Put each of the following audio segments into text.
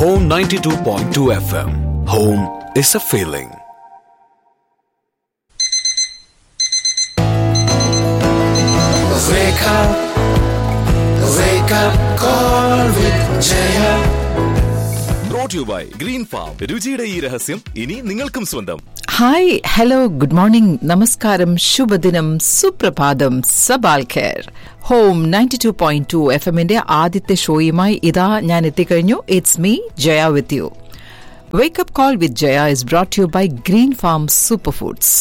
Home 92.2 FM. Home is a feeling. Wake up, wake up, call with Jaya. Brought you by Green Farm രുചിയുടെ ഈ രഹസ്യം ഇനി നിങ്ങൾക്കും സ്വന്തം ഹായ് ഹലോ ഗുഡ് മോർണിംഗ് നമസ്കാരം ശുഭദിനം സുപ്രഭാതം സബാൽ ഖേർ ഹോം ninety two point two F എമ്മിന്റെ ആദ്യത്തെ ഷോയുമായി ഇതാ ഞാൻ എത്തിക്കഴിഞ്ഞു it's me Jaya with you wake up call with Jaya is brought you by Green Farm super foods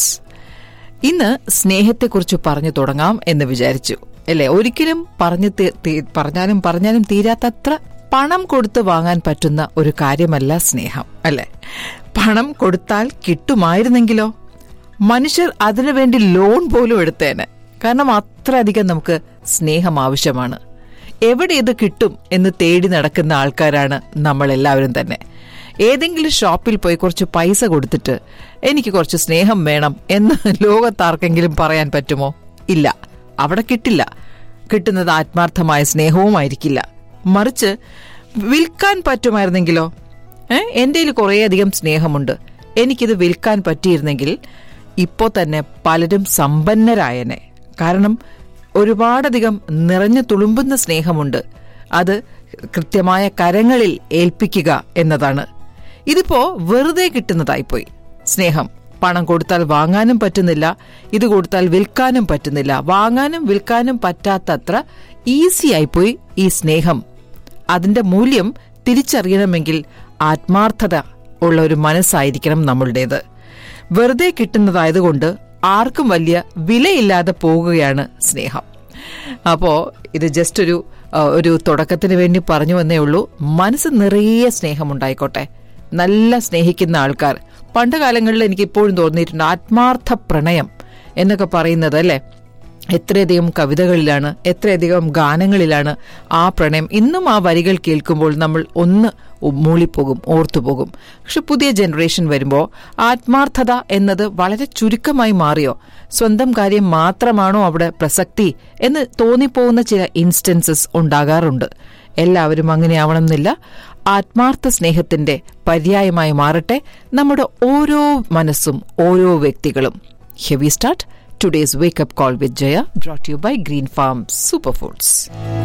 ഇന്ന് സ്നേഹത്തെക്കുറിച്ച് പറഞ്ഞു തുടങ്ങാം എന്ന് വിചാരിച്ചു അല്ലേ ഒരിക്കലും പറഞ്ഞു തീ- തീ- പറഞ്ഞാലും പറഞ്ഞാലും തീരാത്തത്ര പണം കൊടുത്ത് വാങ്ങാൻ പറ്റുന്ന ഒരു കാര്യമല്ല സ്നേഹം അല്ലേ പണം കൊടുത്താൽ കിട്ടുമായിരുന്നെങ്കിലോ മനുഷ്യർ അതിനുവേണ്ടി ലോൺ പോലും എടുത്തേനെ കാരണം അത്രയധികം നമുക്ക് സ്നേഹം ആവശ്യമാണ് എവിടെ ഇത് കിട്ടും എന്ന് തേടി നടക്കുന്ന ആൾക്കാരാണ് നമ്മൾ എല്ലാവരും തന്നെ ഏതെങ്കിലും ഷോപ്പിൽ പോയി കുറച്ച് പൈസ കൊടുത്തിട്ട് എനിക്ക് കുറച്ച് സ്നേഹം വേണം എന്ന് ലോകത്താർക്കെങ്കിലും പറയാൻ പറ്റുമോ ഇല്ല അവിടെ കിട്ടില്ല കിട്ടുന്നത് ആത്മാർത്ഥമായ സ്നേഹവുമായിരിക്കില്ല മറിച്ച് വിൽക്കാൻ പറ്റുമായിരുന്നെങ്കിലോ ഏ എന്റെ കയ്യിൽ കുറേയധികം സ്നേഹമുണ്ട് എനിക്കിത് വിൽക്കാൻ പറ്റിയിരുന്നെങ്കിൽ ഇപ്പോൾ തന്നെ പലരും സമ്പന്നരായനെ കാരണം ഒരുപാടധികം നിറഞ്ഞു തുളുമ്പുന്ന സ്നേഹമുണ്ട് അത് കൃത്യമായ കരങ്ങളിൽ ഏൽപ്പിക്കുക എന്നതാണ് ഇതിപ്പോ വെറുതെ കിട്ടുന്നതായിപ്പോയി സ്നേഹം പണം കൊടുത്താൽ വാങ്ങാനും പറ്റുന്നില്ല ഇത് കൊടുത്താൽ വിൽക്കാനും പറ്റുന്നില്ല വാങ്ങാനും വിൽക്കാനും പറ്റാത്തത്ര ഈസി ആയിപ്പോയി ഈ സ്നേഹം അതിന്റെ മൂല്യം തിരിച്ചറിയണമെങ്കിൽ ആത്മാർത്ഥത ഉള്ള ഒരു മനസ്സായിരിക്കണം നമ്മളുടേത് വെറുതെ കിട്ടുന്നതായതുകൊണ്ട് ആർക്കും വലിയ വിലയില്ലാതെ പോകുകയാണ് സ്നേഹം അപ്പോ ഇത് ജസ്റ്റ് ഒരു ആ, ഒരു തുടക്കത്തിന് വേണ്ടി പറഞ്ഞു വന്നേ ഉള്ളൂ മനസ്സ് നിറയെ സ്നേഹമുണ്ടായിക്കോട്ടെ നല്ല സ്നേഹിക്കുന്ന ആൾക്കാർ പണ്ട് കാലങ്ങളിൽ എനിക്ക് ഇപ്പോഴും തോന്നിയിട്ടുണ്ട് ആത്മാർത്ഥ പ്രണയം എന്നൊക്കെ പറയുന്നത് അല്ലേ എത്രയധികം കവിതകളിലാണ് എത്രയധികം ഗാനങ്ങളിലാണ് ആ പ്രണയം ഇന്നും ആ വരികൾ കേൾക്കുമ്പോൾ നമ്മൾ ഒന്ന് മൂളിപ്പോകും ഓർത്തുപോകും പക്ഷെ പുതിയ ജനറേഷൻ വരുമ്പോൾ ആത്മാർത്ഥത എന്നത് വളരെ ചുരുക്കമായി മാറിയോ സ്വന്തം കാര്യം മാത്രമാണോ അവിടെ പ്രസക്തി എന്ന് തോന്നിപ്പോകുന്ന ചില ഇൻസ്റ്റൻസസ് ഉണ്ടാകാറുണ്ട് എല്ലാവരും അങ്ങനെയാവണം എന്നില്ല ആത്മാർത്ഥ സ്നേഹത്തിന്റെ പര്യായമായി മാറട്ടെ നമ്മുടെ ഓരോ മനസ്സും ഓരോ വ്യക്തികളും heavy start today's wake up call with Jaya brought you by Green Farm super foods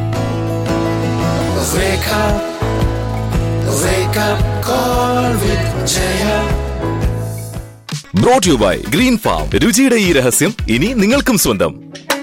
Wake up, wake up, call with Jaya. Brought you by Green Farm രുചിയുടെ ഈ രഹസ്യം ഇനി നിങ്ങൾക്കും സ്വന്തം